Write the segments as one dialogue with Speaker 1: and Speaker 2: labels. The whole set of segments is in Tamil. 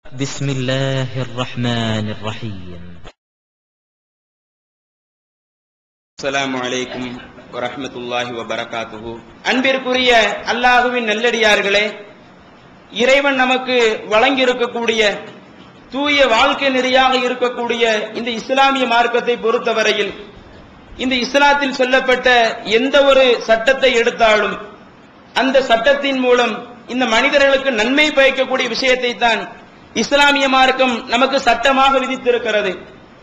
Speaker 1: بسم الله الرحمن الرحيم
Speaker 2: அஸ்ஸலாமு அலைக்கும் வரஹ்மத்துல்லாஹி வபரகாத்துஹு அன்பிற்குரிய அல்லாஹுவின் நல்லடியார்களே இறைவன் நமக்கு வழங்கி இருக்கக்கூடிய தூய வாழ்க்கை நெறியாக இருக்கக்கூடிய இந்த இஸ்லாமிய மார்க்கத்தை பொறுத்தவரையில் இந்த இஸ்லாத்தில் சொல்லப்பட்ட எந்த ஒரு சட்டத்தை எடுத்தாலும் அந்த சட்டத்தின் மூலம் இந்த மனிதர்களுக்கு நன்மை பயக்கக்கூடிய விஷயத்தை தான் இஸ்லாமிய மார்க்கம் நமக்கு சட்டமாக விதித்திருக்கிறது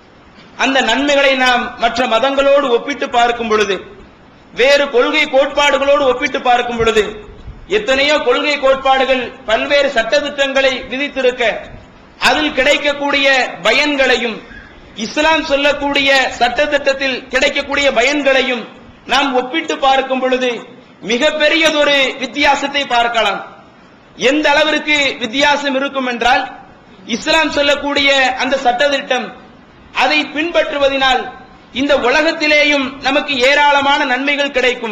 Speaker 2: அந்த நன்மைகளை நாம் மற்ற மதங்களோடு ஒப்பிட்டு பார்க்கும் பொழுது வேறு கொள்கை கோட்பாடுகளோடு ஒப்பிட்டு பார்க்கும் பொழுது எத்தனையோ கொள்கை கோட்பாடுகள் பல்வேறு சட்டத்திட்டங்களை விதித்திருக்க அதில் கிடைக்கக்கூடிய பயன்களையும் இஸ்லாம் சொல்லக்கூடிய சட்டத்திட்டத்தில் கிடைக்கக்கூடிய பயன்களையும் நாம் ஒப்பிட்டு பார்க்கும் பொழுது மிகப்பெரியதொரு வித்தியாசத்தை பார்க்கலாம் எந்த அளவிற்கு வித்தியாசம் இருக்கும் என்றால் இஸ்லாம் சொல்லக்கூடிய அந்த சட்டத்திட்டம் அதை பின்பற்றுவதனால் இந்த உலகத்திலேயும் நமக்கு ஏராளமான நன்மைகள் கிடைக்கும்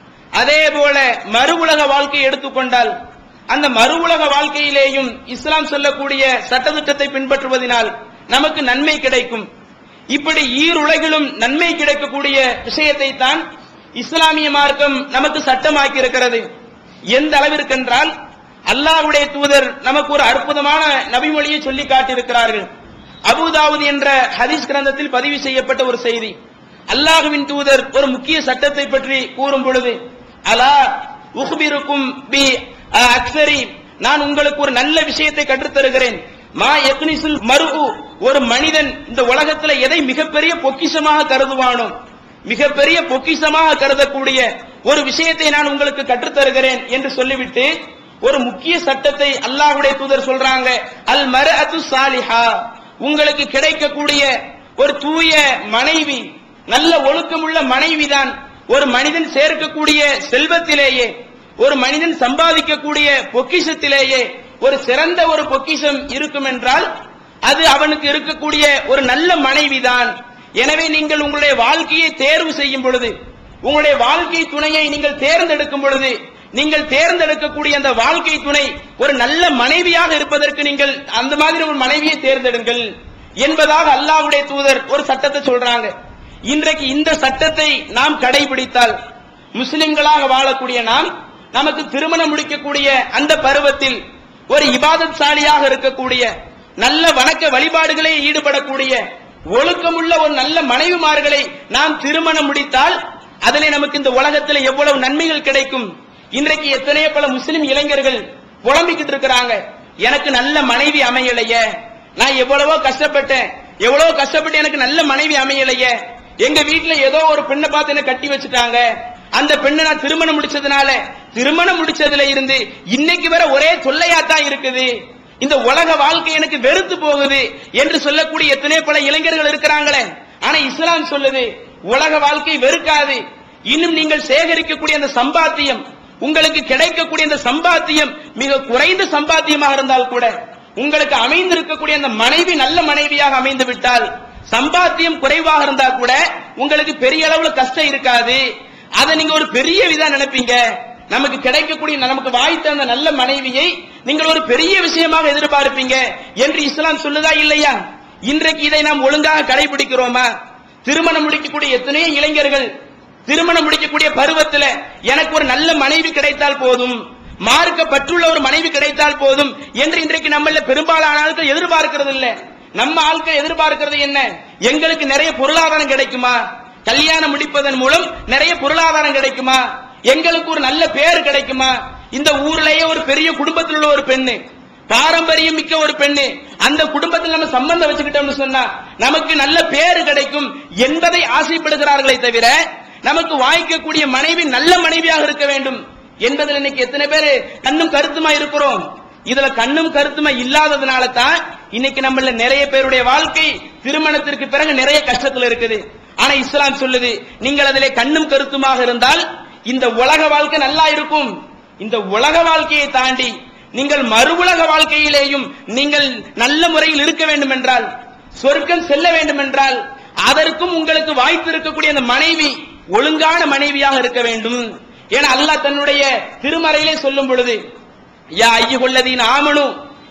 Speaker 2: அதே போல மறு உலக வாழ்க்கையை எடுத்துக்கொண்டால் அந்த மறு உலக வாழ்க்கையிலேயும் இஸ்லாம் சொல்லக்கூடிய சட்டத்திட்டத்தை பின்பற்றுவதனால் நமக்கு நன்மை கிடைக்கும் இப்படி ஈருலகிலும் நன்மை கிடைக்கக்கூடிய விஷயத்தை தான் இஸ்லாமிய மார்க்கம் நமக்கு சட்டமாக்கி இருக்கிறது எந்த அளவிற்கென்றால் அல்லாஹ்வுடைய தூதர் நமக்கு ஒரு அற்புதமான நபிமொழியை சொல்லி காட்டியிருக்கிறார்கள் அபுதாவுத் என்ற ஹதீஸ் கிரந்தத்தில் பதிவு செய்யப்பட்ட ஒரு செய்தி அல்லாஹுவின் தூதர் ஒரு முக்கிய சட்டத்தை பற்றி கூறும் பொழுது அலா உஹ்பிருக்கும் பி அக்ஸரி நான் உங்களுக்கு ஒரு நல்ல விஷயத்தை கற்றுத் தருகிறேன் மா எக்னிசுல் மருகு ஒரு மனிதன் இந்த உலகத்துல எதை மிகப்பெரிய பொக்கிஷமாக கருதுவானோ மிகப்பெரிய பொக்கிஷமாக கருதக்கூடிய ஒரு விஷயத்தை நான் உங்களுக்கு கற்றுத் தருகிறேன் என்று சொல்லிவிட்டு ஒரு முக்கிய சட்டத்தை அல்லாஹ்வுடைய தூதர் சொல்றாங்க அல் மர அத்து சாலிஹா உங்களுக்கு கிடைக்கக்கூடிய ஒரு தூய மனைவி நல்ல ஒழுக்கமுள்ள மனைவிதான் ஒரு மனிதன் சேர்க்கக்கூடிய செல்வத்திலேயே ஒரு மனிதன் சம்பாதிக்கக்கூடிய பொக்கிஷத்திலேயே ஒரு சிறந்த ஒரு பொக்கிஷம் இருக்கும் என்றால் அது அவனுக்கு இருக்கக்கூடிய ஒரு நல்ல மனைவிதான் எனவே நீங்கள் உங்களுடைய வாழ்க்கையை தேர்வு செய்யும் பொழுது உங்களுடைய வாழ்க்கை துணையை நீங்கள் தேர்ந்தெடுக்கும் பொழுது நீங்கள் தேர்ந்தெடுக்கக்கூடிய அந்த வாழ்க்கை துணை ஒரு நல்ல மனைவியாக இருப்பதற்கு நீங்கள் அந்த மாதிரி ஒரு மனைவியை தேர்ந்தெடுங்கள் என்பதாக அல்லாஹ்வுடைய தூதர் ஒரு சட்டத்தை சொல்றாங்க இன்றைக்கு இந்த சட்டத்தை நாம் கடைபிடித்தால் முஸ்லிம்களாக வாழக்கூடிய நாம் நமக்கு திருமணம் முடிக்கக்கூடிய அந்த பருவத்தில் ஒரு இபாதத் சாலியாக இருக்கக்கூடிய நல்ல வணக்க வழிபாடுகளே ஈடுபடக்கூடிய ஒழுக்கமுள்ள ஒரு நல்ல மனைவிமார்களை நாம் திருமணம் முடித்தால் அதிலே நமக்கு இந்த உலகத்தில் எவ்வளவு நன்மைகள் கிடைக்கும் இன்றைக்கு எத்தனையோ பல முஸ்லிம் இளைஞர்கள் புலம்பிக்கிட்டு இருக்கிறாங்க எனக்கு நல்ல மனைவி அமையலையே நான் எவ்வளவோ கஷ்டப்பட்டேன் எவ்வளவோ கஷ்டப்பட்டு எனக்கு நல்ல மனைவி அமையலையே எங்க வீட்டுல ஏதோ ஒரு பெண்ணை பார்த்து என்ன கட்டி வச்சுட்டாங்க அந்த பெண்ணை நான் திருமணம் முடிச்சதுனால திருமணம் முடிச்சதுல இருந்து இன்னைக்கு வரை ஒரே தொல்லையா தான் இருக்குது இந்த உலக வாழ்க்கை எனக்கு வெறுத்து போகுது என்று சொல்லக்கூடிய எத்தனையோ பல இளைஞர்கள் இருக்கிறாங்களே ஆனா இஸ்லாம் சொல்லுது உலக வாழ்க்கை வெறுக்காது இன்னும் நீங்கள் சேகரிக்கக்கூடிய அந்த சம்பாத்தியம் உங்களுக்கு கிடைக்கக்கூடிய அந்த சம்பாத்தியம் மிக குறைந்த சம்பாத்தியமாக இருந்தால் கூட உங்களுக்கு அமைந்திருக்கக்கூடிய அந்த மனைவி நல்ல மனைவியாக அமைந்து விட்டால் சம்பாத்தியம் குறைவாக இருந்தா கூட உங்களுக்கு பெரிய அளவுல கஷ்டம் இருக்காது அதை நீங்க ஒரு பெரிய விதா நினைப்பீங்க நமக்கு கிடைக்கக்கூடிய நமக்கு வாய்த்த அந்த நல்ல மனைவியை நீங்கள் ஒரு பெரிய விஷயமாக எதிர்பார்ப்பீங்க என்று இஸ்லாம் சொல்லுதா இல்லையா இன்றைக்கு இதை நாம் ஒழுங்காக கடைபிடிக்கிறோமா திருமணம் முடிக்கக்கூடிய எத்தனையோ இளைஞர்கள் திருமணம் முடிக்கக்கூடிய பருவத்துல எனக்கு ஒரு நல்ல மனைவி கிடைத்தால் போதும் மார்க்க பற்றுள்ள ஒரு மனைவி கிடைத்தால் போதும் என்று இன்றைக்கு நம்மள பெரும்பாலான ஆட்கள் எதிர்பார்க்கிறது இல்ல நம்ம ஆட்கள் எதிர்பார்க்கிறது என்ன எங்களுக்கு நிறைய பொருளாதாரம் கிடைக்குமா கல்யாணம் முடிப்பதன் மூலம் நிறைய பொருளாதாரம் கிடைக்குமா எங்களுக்கு ஒரு நல்ல பேர் கிடைக்குமா இந்த ஊர்லயே ஒரு பெரிய குடும்பத்தில் உள்ள ஒரு பெண்ணு பாரம்பரியம் மிக்க ஒரு பெண்ணு அந்த குடும்பத்தில் நம்ம சம்பந்தம் வச்சுக்கிட்டோம்னு சொன்னா நமக்கு நல்ல பேரு கிடைக்கும் என்பதை ஆசைப்படுகிறார்களே தவிர நமக்கு வாய்க்கக்கூடிய மனைவி நல்ல மனைவியாக இருக்க வேண்டும் என்பதில் இன்னைக்கு எத்தனை பேர் கண்ணும் கருத்துமா இருக்கிறோம் இதுல கண்ணும் கருத்துமா இல்லாததுனால தான் இன்னைக்கு நம்மள நிறைய பேருடைய வாழ்க்கை திருமணத்திற்கு பிறகு நிறைய கஷ்டத்துல இருக்குது ஆனா இஸ்லாம் சொல்லுது நீங்கள் அதிலே கண்ணும் கருத்துமாக இருந்தால் இந்த உலக வாழ்க்கை நல்லா இருக்கும் இந்த உலக வாழ்க்கையை தாண்டி நீங்கள் மறு உலக வாழ்க்கையிலேயும் நீங்கள் நல்ல முறையில் இருக்க வேண்டும் என்றால் சொர்க்கம் செல்ல வேண்டும் என்றால் அதற்கும் உங்களுக்கு வாய்ப்பு இருக்கக்கூடிய அந்த மனைவி ஒழுங்கான மனைவியாக இருக்க வேண்டும் ஏன்னா அல்லாஹ் தன்னுடைய திருமறையிலே சொல்லும் பொழுது யா ஐயுகொல்லதீன் ஆமனு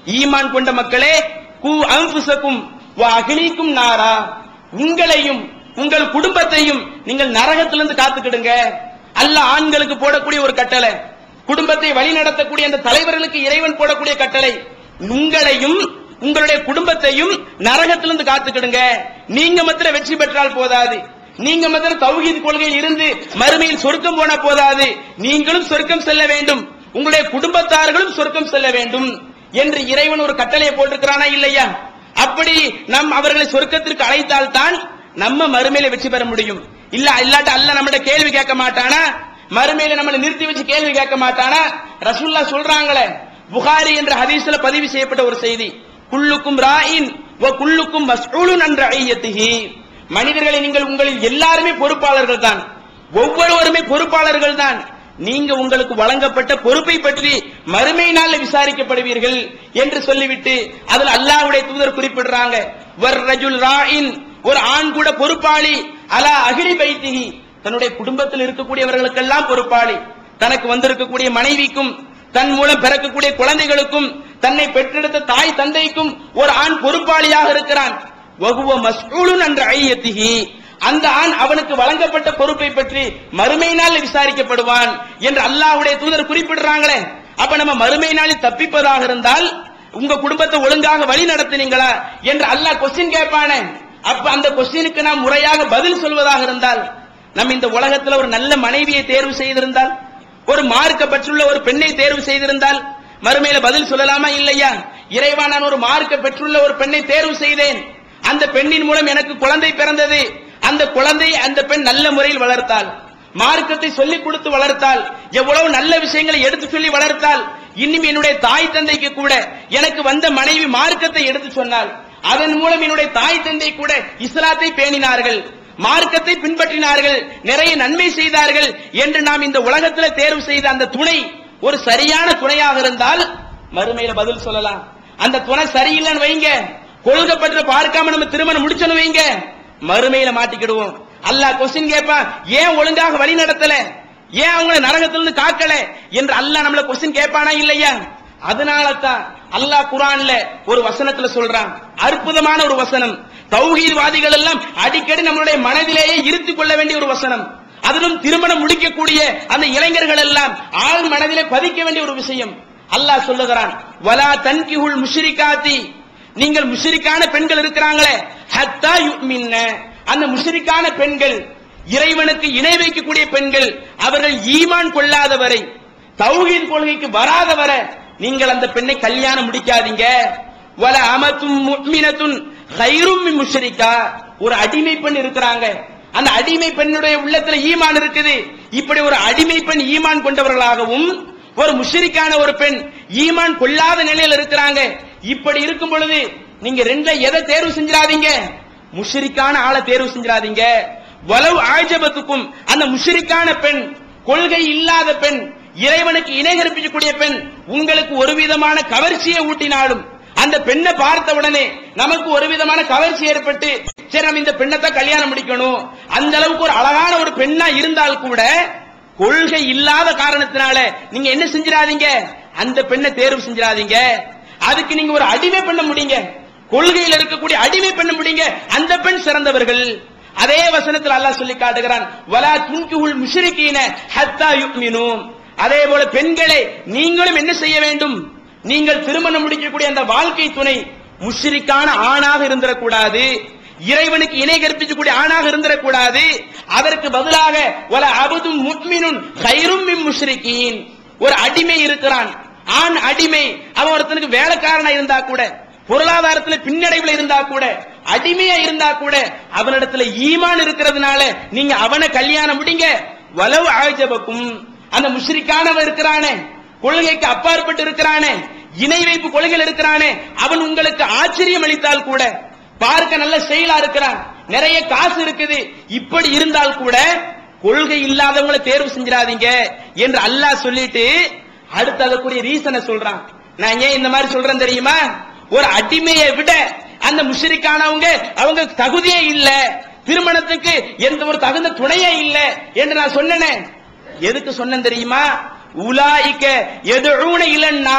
Speaker 2: ஈமான் கொண்ட மக்களே கு அன்புசக்கும் அகிலிக்கும் நாரா உங்களையும் உங்கள் குடும்பத்தையும் நீங்கள் நரகத்திலிருந்து காத்துக்கிடுங்க அல்ல ஆண்களுக்கு போடக்கூடிய ஒரு கட்டளை குடும்பத்தை வழிநடத்தக்கூடிய அந்த தலைவர்களுக்கு இறைவன் போடக்கூடிய கட்டளை உங்களையும் உங்களுடைய குடும்பத்தையும் நரகத்திலிருந்து காத்துக்கிடுங்க நீங்க மாத்திரம் வெற்றி பெற்றால் போதாது நீங்க மாத்திரம் தௌஹீத் கொள்கையில் இருந்து மறுமையில் சொர்க்கம் போன போதாது நீங்களும் சொர்க்கம் செல்ல வேண்டும் உங்களுடைய குடும்பத்தார்களும் சொர்க்கம் செல்ல வேண்டும் என்று இறைவன் ஒரு கட்டளையை போட்டிருக்கிறானா இல்லையா அப்படி நம் அவர்களை சொர்க்கத்திற்கு அழைத்தால் தான் நம்ம மறுமையில வெற்றி பெற முடியும் இல்ல இல்லாட்ட அல்ல நம்மகிட்ட கேள்வி கேட்க மாட்டானா மறுமையில நம்மளை நிறுத்தி வச்சு கேள்வி கேட்க மாட்டானா ரசூல்லா சொல்றாங்களே புகாரி என்ற ஹதீஸ்ல பதிவு செய்யப்பட்ட ஒரு செய்தி குல்லுக்கும் ராயின் வ குல்லுக்கும் மஸ்ஊலுன் அன் ரஐயத்திஹி மனிதர்களை நீங்கள் உங்களில் எல்லாருமே பொறுப்பாளர்கள் தான் ஒவ்வொருவருமே பொறுப்பாளர்கள் தான் நீங்க உங்களுக்கு வழங்கப்பட்ட பொறுப்பை பற்றி மறுமை நாள்ல விசாரிக்கப்படுவீர்கள் என்று சொல்லிவிட்டு அதுல அல்லாஹ்வுடைய தூதர் குறிப்பிடுறாங்க வர் ரஜுல் ராயின் ஒரு ஆண் கூட பொறுப்பாளி அலா அகிலி பைத்திகி தன்னுடைய குடும்பத்தில் இருக்கக்கூடியவர்களுக்கெல்லாம் பொறுப்பாளி தனக்கு வந்திருக்கக்கூடிய மனைவிக்கும் தன் மூலம் பிறக்கக்கூடிய குழந்தைகளுக்கும் தன்னை பெற்றெடுத்த தாய் தந்தைக்கும் ஒரு ஆண் பொறுப்பாளியாக இருக்கிறான் வகுவ மஸ்ஊலுன் என்ற ஐயத்திகி அந்த ஆண் அவனுக்கு வழங்கப்பட்ட பொறுப்பை பற்றி மறுமை நாள் விசாரிக்கப்படுவான் என்று அல்லாஹ்வுடைய தூதர் குறிப்பிடுறாங்களே அப்ப நம்ம மறுமை நாளில் தப்பிப்பதாக இருந்தால் உங்க குடும்பத்தை ஒழுங்காக வழி நடத்தினீங்களா என்று அல்லாஹ் கொஸ்டின் கேட்பானே அப்ப அந்த கொஸ்டினுக்கு நாம் முறையாக பதில் சொல்வதாக இருந்தால் நம்ம இந்த உலகத்துல ஒரு நல்ல மனைவியை தேர்வு செய்திருந்தால் ஒரு மார்க்க பெற்றுள்ள ஒரு பெண்ணை தேர்வு செய்திருந்தால் மறுமையில பதில் சொல்லலாமா இல்லையா இறைவா நான் ஒரு மார்க்க பெற்றுள்ள ஒரு பெண்ணை தேர்வு செய்தேன் அந்த பெண்ணின் மூலம் எனக்கு குழந்தை பிறந்தது அந்த குழந்தை அந்த பெண் நல்ல முறையில் வளர்த்தாள் மார்க்கத்தை சொல்லிக் கொடுத்து வளர்த்தால் எவ்வளவு நல்ல விஷயங்களை எடுத்து சொல்லி வளர்த்தால் இன்னும் என்னுடைய தாய் தந்தைக்கு கூட எனக்கு வந்த மனைவி மார்க்கத்தை எடுத்து சொன்னாள் அதன் மூலம் என்னுடைய தாய் தந்தை கூட இஸ்லாத்தை பேணினார்கள் மார்க்கத்தை பின்பற்றினார்கள் நிறைய நன்மை செய்தார்கள் என்று நாம் இந்த உலகத்தில் தேர்வு செய்த அந்த துணை ஒரு சரியான துணையாக இருந்தால் மறுமையில பதில் சொல்லலாம் அந்த துணை சரியில்லைன்னு வைங்க கொள்கை பற்ற பார்க்காம நம்ம திருமணம் முடிச்சணும் வைங்க மறுமையில மாட்டிக்கிடுவோம் அல்லாஹ் கொஸ்டின் கேட்பான் ஏன் ஒழுங்காக வழி நடத்தல ஏன் அவங்களை நரகத்திலிருந்து காக்கல என்று அல்லாஹ் நம்மள கொஸ்டின் கேட்பானா இல்லையா அதனால தான் அல்லாஹ் குரான்ல ஒரு வசனத்துல சொல்றான் அற்புதமான ஒரு வசனம் தௌஹீத்வாதிகள் எல்லாம் அடிக்கடி நம்மளுடைய மனதிலேயே இருத்திக் கொள்ள வேண்டிய ஒரு வசனம் அதிலும் திருமணம் முடிக்கக்கூடிய அந்த இளைஞர்கள் எல்லாம் ஆள் மனதிலே பதிக்க வேண்டிய ஒரு விஷயம் அல்லாஹ் சொல்லுகிறான் வலா தன்கிஹுல் முஷ்ரிகாத்தி நீங்கள் முஷ்ரிக்கான பெண்கள் இருக்கிறாங்களே ஹத்தா யுமின்ன அந்த முஷ்ரிக்கான பெண்கள் இறைவனுக்கு இணை வைக்கக்கூடிய பெண்கள் அவர்கள் ஈமான் கொள்ளாதவரை தௌஹீத் கொள்கைக்கு வராதவரை நீங்கள் அந்த பெண்ணை கல்யாணம் முடிக்காதீங்க வல அமத்தும் முக்மினத்துன் கைரும் முஷ்ரிக்கா ஒரு அடிமை பெண் இருக்கிறாங்க அந்த அடிமை பெண்ணுடைய உள்ளத்துல ஈமான் இருக்குது இப்படி ஒரு அடிமை பெண் ஈமான் கொண்டவர்களாகவும் ஒரு முஷ்ரிக்கான ஒரு பெண் ஈமான் கொள்ளாத நிலையில் இருக்கிறாங்க இப்படி இருக்கும் பொழுது நீங்க ரெண்டுல எதை தேர்வு செஞ்சிடாதீங்க முஷ்ரிக்கான ஆளை தேர்வு செஞ்சிடாதீங்க வலவு ஆஜபத்துக்கும் அந்த முஷ்ரிக்கான பெண் கொள்கை இல்லாத பெண் இறைவனுக்கு இணை கற்பிக்கக்கூடிய பெண் உங்களுக்கு ஒரு விதமான கவர்ச்சியை ஊட்டினாலும் அந்த பெண்ணை பார்த்த உடனே நமக்கு ஒரு விதமான கவர்ச்சி ஏற்பட்டு சரி நம்ம இந்த பெண்ணை தான் கல்யாணம் முடிக்கணும் அந்த அளவுக்கு ஒரு அழகான ஒரு பெண்ணா இருந்தால் கூட கொள்கை இல்லாத காரணத்தினால நீங்க என்ன செஞ்சிடாதீங்க அந்த பெண்ணை தேர்வு செஞ்சிடாதீங்க அதுக்கு நீங்க ஒரு அடிமை பண்ண முடியுங்க கொள்கையில் இருக்கக்கூடிய அடிமை பண்ண முடியுங்க அந்த பெண் சிறந்தவர்கள் அதே வசனத்தில் அல்லாஹ் சொல்லி காட்டுகிறான் வலா துன்கிஹுல் முஷ்ரிகீன ஹத்தா யுக்மினூன் அதே போல பெண்களே நீங்களும் என்ன செய்ய வேண்டும் நீங்கள் திருமணம் முடிக்கக்கூடிய அந்த வாழ்க்கை துணை முஷ்ரிக்கான ஆணாக இருந்திடக்கூடாது இறைவனுக்கு இணை கற்பிக்கக்கூடிய ஆணாக இருந்திடக்கூடாது அதற்கு பதிலாக வல அபதும் முக்மினுன் கைரும் மின் முஷ்ரிகீன் ஒரு அடிமை இருக்கிறான் ஆண் அடிமை அவன் ஒருத்தனுக்கு வேலைக்காரனா இருந்தா கூட பொருளாதாரத்துல பின்னடைவுல இருந்தா கூட அடிமையா இருந்தா கூட அவனிடத்துல ஈமான் இருக்கிறதுனால நீங்க அவனை கல்யாணம் முடிங்க வலவு ஆஜபக்கும் அந்த முஷ்ரிக்கானவன் இருக்கிறானே கொள்கைக்கு அப்பாற்பட்டு இருக்கிறானே இணை வைப்பு கொள்கைகள் இருக்கிறானே அவன் உங்களுக்கு ஆச்சரியம் அளித்தால் கூட பார்க்க நல்ல செயலா இருக்கிறான் நிறைய காசு இருக்குது இப்படி இருந்தால் கூட கொள்கை இல்லாதவங்களை தேர்வு செஞ்சிடாதீங்க என்று அல்லாஹ் சொல்லிட்டு அடுத்து அதற்குரிய ரீசனை சொல்றான் நான் ஏன் இந்த மாதிரி சொல்றேன் தெரியுமா ஒரு அடிமையை விட அந்த முஷரிக்கானவங்க அவங்க தகுதியே இல்ல திருமணத்துக்கு எந்த ஒரு தகுந்த துணையே இல்ல என்று நான் சொன்னேனே எதுக்கு சொன்னேன் தெரியுமா உலாய்க்க எதுழூன இளன்னார்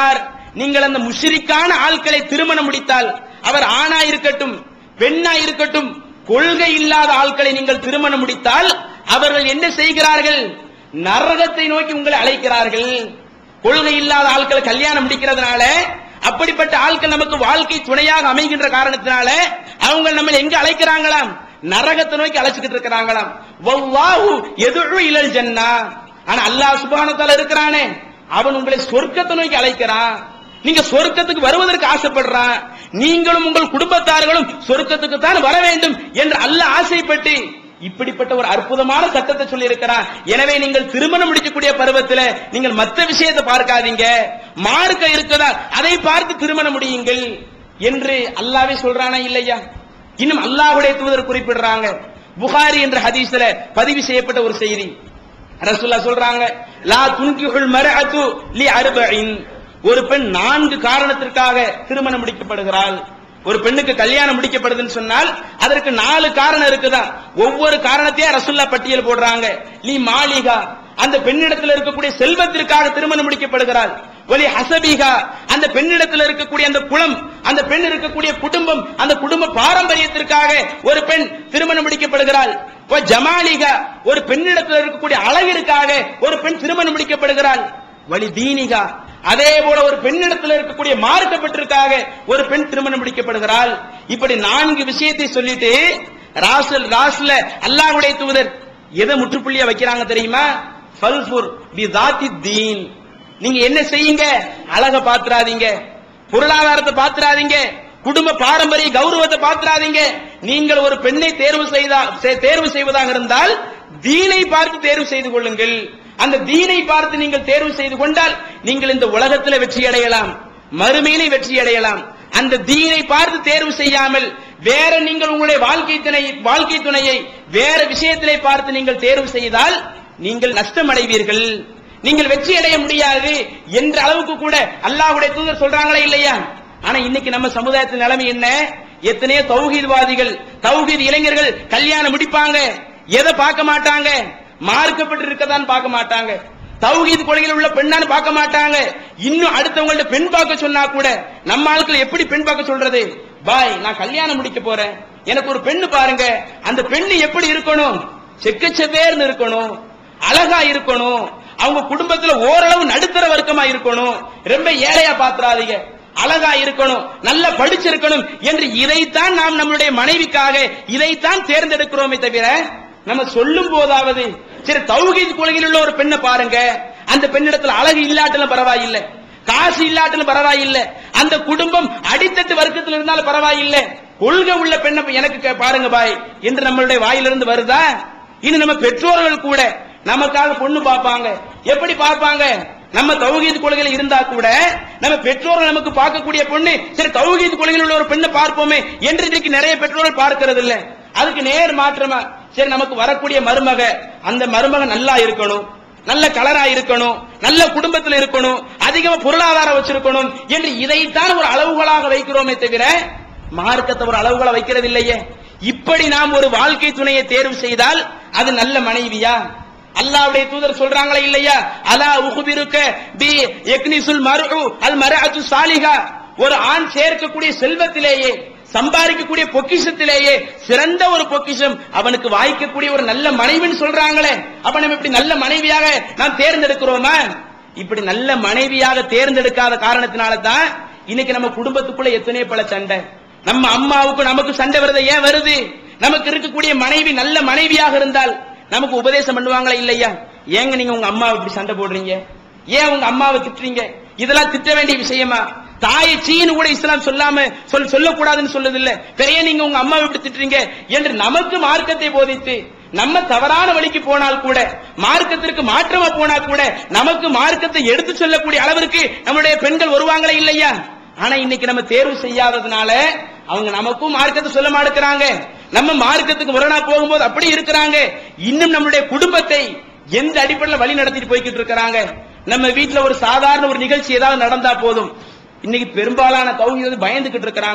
Speaker 2: நீங்கள் அந்த முஷிரிக்கான ஆட்களை திருமணம் முடித்தால் அவர் ஆணா இருக்கட்டும் பெண்ணா இருக்கட்டும் கொள்கை இல்லாத ஆட்களை நீங்கள் திருமணம் முடித்தால் அவர்கள் என்ன செய்கிறார்கள் நரகத்தை நோக்கி உங்களை அழைக்கிறார்கள் கொள்கை இல்லாத ஆட்களை கல்யாணம் முடிக்கிறதுனால அப்படிப்பட்ட ஆட்கள் நமக்கு வாழ்க்கை துணையாக அமைகின்ற காரணத்தினால அவங்க நம்ம எங்க அழைக்கிறாங்களாம் நரகத்தை நோக்கி அழைச்சிக்கிட்டு இருக்கிறாங்களாம் வல்லாஹு எதுழு இலல் ஜன்னா ஆனா அல்லாஹ் சுபானத்தால இருக்கிறானே அவன் உங்களை சொர்க்கத்தை நோக்கி அழைக்கிறான் நீங்க சொர்க்கத்துக்கு வருவதற்கு ஆசைப்படுறான் நீங்களும் உங்கள் குடும்பத்தார்களும் சொர்க்கத்துக்கு தான் வர வேண்டும் என்று அல்லாஹ் ஆசைப்பட்டு இப்படிப்பட்ட ஒரு அற்புதமான சட்டத்தை சொல்லி இருக்கிறான் எனவே நீங்கள் திருமணம் முடிக்கக்கூடிய பருவத்தில் நீங்கள் மற்ற விஷயத்தை பார்க்காதீங்க மார்க்க இருக்குதா அதை பார்த்து திருமணம் முடியுங்கள் என்று அல்லாவே சொல்றானா இல்லையா இன்னும் அல்லாஹ்வுடைய தூதர் குறிப்பிடுறாங்க புகாரி என்ற ஹதீஸ்ல பதிவு செய்யப்பட்ட ஒரு செய்தி ரசூல்லா சொல்றாங்க லா துன்கிஹுல் மர்அத்து லி அர்பஇன் ஒரு பெண் நான்கு காரணத்திற்காக திருமணம் முடிக்கப்படுகிறாள் ஒரு பெண்ணுக்கு கல்யாணம் முடிக்கப்படுதுன்னு சொன்னால் அதற்கு நாலு காரணம் இருக்குதா ஒவ்வொரு காரணத்தையும் ரசுல்லா பட்டியல் போடுறாங்க லி மாளிகா அந்த பெண்ணிடத்தில் இருக்கக்கூடிய செல்வத்திற்காக திருமணம் முடிக்கப்படுகிறாள் ஒலி ஹசபிகா அந்த பெண்ணிடத்தில் இருக்கக்கூடிய அந்த குளம் அந்த பெண் இருக்கக்கூடிய குடும்பம் அந்த குடும்ப பாரம்பரியத்திற்காக ஒரு பெண் திருமணம் முடிக்கப்படுகிறாள் ஒ ஜமாலிகா ஒரு பெண்ணிடத்தில் இருக்கக்கூடிய அழகிற்காக ஒரு பெண் திருமணம் முடிக்கப்படுகிறாள் வலி தீனிகா அதே போல ஒரு பெண்ணிடத்தில் இருக்கக்கூடிய மார்க்கப்பட்டிற்காக ஒரு பெண் திருமணம் முடிக்கப்படுகிறாள் இப்படி நான்கு விஷயத்தை சொல்லிட்டு ராசல் ராஸ்ல அல்லாஹ்வுடைய தூதர் எதை முற்றுப்புள்ளியா வைக்கிறாங்க தெரியுமா ஃபல்ஃபுர் பி தாத்தி தீன் நீங்க என்ன செய்யுங்க அழக பாத்துறாதீங்க பொருளாதாரத்தை பாத்துறாதீங்க குடும்ப பாரம்பரிய கௌரவத்தை பாத்துறாதீங்க நீங்கள் ஒரு பெண்ணை தேர்வு செய்தா செ- தேர்வு செய்வதாக இருந்தால் தீனை பார்த்து தேர்வு செய்து கொள்ளுங்கள் அந்த தீனை பார்த்து நீங்கள் தேர்வு செய்து கொண்டால் நீங்கள் இந்த உலகத்துல வெற்றி அடையலாம் மறுமையிலே வெற்றி அடையலாம் அந்த தீனை பார்த்து தேர்வு செய்யாமல் வேற நீங்கள் உங்களுடைய வாழ்க்கை துணை வாழ்க்கை துணையை வேற விஷயத்திலே பார்த்து நீங்கள் தேர்வு செய்தால் நீங்கள் நஷ்டம் அடைவீர்கள் நீங்கள் வெற்றி அடைய முடியாது என்ற அளவுக்கு கூட அல்லாஹ்வுடைய தூதர் சொல்றாங்களா இல்லையா ஆனா இன்னைக்கு நம்ம சமுதாயத்தின் நிலைமை என்ன எத்தனையோ தௌஹீத்வாதிகள் தௌஹீத் இளைஞர்கள் கல்யாணம் முடிப்பாங்க எதை பார்க்க மாட்டாங்க மார்க்கப்பட்டு இருக்கதான் பார்க்க மாட்டாங்க தௌஹீத் கொள்கையில் உள்ள பெண்ணான்னு பார்க்க மாட்டாங்க இன்னும் அடுத்தவங்கள்ட்ட பெண் பார்க்க சொன்னா கூட நம்ம ஆட்கள் எப்படி பெண் பார்க்க சொல்றது பாய் நான் கல்யாணம் முடிக்க போறேன் எனக்கு ஒரு பெண்ணு பாருங்க அந்த பெண்ணு எப்படி இருக்கணும் செக்கச்செவேர்னு இருக்கணும் அழகா இருக்கணும் அவங்க குடும்பத்துல ஓரளவு நடுத்தர வர்க்கமா இருக்கணும் ரொம்ப ஏழையா பாத்துறாதீங்க அழகா இருக்கணும் நல்லா படிச்சிருக்கணும் என்று இதைத்தான் நாம் நம்மளுடைய மனைவிக்காக இதைத்தான் தேர்ந்தெடுக்கிறோமே தவிர நம்ம சொல்லும் போதாவது சரி தௌஹீத் கொள்கையில் உள்ள ஒரு பெண்ணை பாருங்க அந்த பெண்ணிடத்துல அழகு இல்லாட்டிலும் பரவாயில்லை காசு இல்லாட்டிலும் பரவாயில்லை அந்த குடும்பம் அடித்தட்டு வர்க்கத்தில் இருந்தாலும் பரவாயில்லை கொள்கை உள்ள பெண்ணை எனக்கு கே- பாருங்க பாய் என்று நம்மளுடைய வாயிலிருந்து வருதா இது நம்ம பெற்றோர்கள் கூட நமக்காக பொண்ணு பார்ப்பாங்க எப்படி பார்ப்பாங்க நம்ம தௌஹீத் கொள்கையில இருந்தா கூட நம்ம பெற்றோர்கள் நமக்கு பார்க்கக்கூடிய பொண்ணு சரி தௌஹீத் கொள்கையில் உள்ள ஒரு பெண்ணை பார்ப்போமே என்று இன்னைக்கு நிறைய பெற்றோர்கள் பார்க்கிறது இல்ல அதுக்கு நேர் மாற்றமா சரி நமக்கு வரக்கூடிய மருமக அந்த மருமக நல்லா இருக்கணும் நல்ல கலரா இருக்கணும் நல்ல குடும்பத்தில் இருக்கணும் அதிகமா பொருளாதாரம் வச்சிருக்கணும் என்று இதைத்தான் ஒரு அளவுகோலாக வைக்கிறோமே தவிர மார்க்கத்தை ஒரு அளவுகோலை வைக்கிறது இல்லையே இப்படி நாம் ஒரு வாழ்க்கை துணையை தேர்வு செய்தால் அது நல்ல மனைவியா அல்லாஹ்வுடைய தூதர் சொல்றாங்களா இல்லையா அலா உகுபிருக்க பி எக்னிசுல் மர்உ அல் மர்அத்து சாலிஹா ஒரு ஆண் சேர்க்கக்கூடிய செல்வத்திலேயே சம்பாதிக்கக்கூடிய பொக்கிஷத்திலேயே சிறந்த ஒரு பொக்கிஷம் அவனுக்கு வாய்க்கக்கூடிய ஒரு நல்ல மனைவின்னு சொல்றாங்களே அப்ப நம்ம இப்படி நல்ல மனைவியாக நாம் தேர்ந்தெடுக்கிறோமா இப்படி நல்ல மனைவியாக தேர்ந்தெடுக்காத காரணத்தினால தான் இன்னைக்கு நம்ம குடும்பத்துக்குள்ள எத்தனையோ பல சண்டை நம்ம அம்மாவுக்கு நமக்கு சண்டை வருது ஏன் வருது நமக்கு இருக்கக்கூடிய மனைவி நல்ல மனைவியாக இருந்தால் நமக்கு உபதேசம் பண்ணுவாங்களா இல்லையா ஏங்க நீங்க உங்க அம்மாவை இப்படி சண்டை போடுறீங்க ஏன் உங்க அம்மாவை திட்டுறீங்க இதெல்லாம் திட்ட வேண்டிய விஷயமா தாயை சீனு கூட இஸ்லாம் சொல்லாம சொல் சொல்லக்கூடாதுன்னு சொல்லுது இல்ல பெரிய நீங்க உங்க அம்மாவை இப்படி திட்டுறீங்க என்று நமக்கு மார்க்கத்தை போதித்து நம்ம தவறான வழிக்கு போனால் கூட மார்க்கத்திற்கு மாற்றமா போனா கூட நமக்கு மார்க்கத்தை எடுத்து சொல்லக்கூடிய அளவிற்கு நம்மளுடைய பெண்கள் வருவாங்களா இல்லையா ஆனா இன்னைக்கு நம்ம தேர்வு செய்யாததுனால அவங்க நமக்கும் மார்க்கத்தை சொல்ல மாட்டேங்கிறாங்க நம்ம மார்க்கத்துக்கு முரணா போகும்போது அப்படி இருக்கிறாங்க இன்னும் நம்மளுடைய குடும்பத்தை எந்த அடிப்படையில் வழி நடத்திட்டு போய்கிட்டு இருக்கிறாங்க நம்ம வீட்ல ஒரு சாதாரண ஒரு நிகழ்ச்சி ஏதாவது நடந்தா போதும் இன்னைக்கு பெரும்பாலான தௌஹீத் பயந்துகிட்டு இருக்கிறாங்க